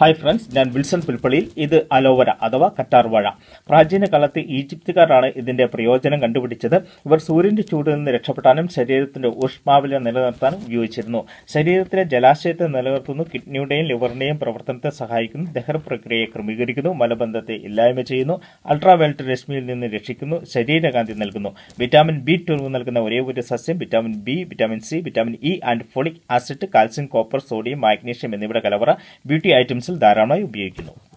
hi friends ഞാൻ Wilson പുൽപ്പള്ളിയിൽ ഇത് അലോവര അഥവാ കറ്റാർ വാഴ പ്രാചീന കാലത്ത് ഈജിപ്തുകാരാണ് ഇതിന്റെ പ്രയോജനം കണ്ടുപിടിച്ചത് ഇവർ സൂര്യന്റെ ചൂടിൽ നിന്ന് രക്ഷപ്പെടാനും ശരീരത്തിന്റെ ഊഷ്മാവില നിലനിർത്താനും ഉപയോഗിച്ചിരുന്നു ശരീരത്തിലെ ജലാശയത്തെ നിലനിർത്തുന്നു കിഡ്നിയുടെയും ലിവറിന്റെയും പ്രവർത്തനത്തെ സഹായിക്കുന്നു ദഹന പ്രക്രിയയെ ക്രമീകരിക്കുന്നു മലബന്ധത്തെ ഇല്ലായ്മ ചെയ്യുന്നു അൾട്രാവയലറ്റ് രശ്മിയിൽ നിന്ന് രക്ഷിക്കുന്നു ശരീരകാന്തി നൽകുന്നു വിറ്റാമിൻ ബി ട്വൽവ് നൽകുന്ന ഒരേ ഒരു സസ്യം vitamin B vitamin C vitamin E and folic acid calcium copper sodium magnesium എന്നിവയുടെ കലവറ ബ്യൂട്ടി ഐറ്റംസിൽ ധാരാളമായി ഉപയോഗിക്കുന്നു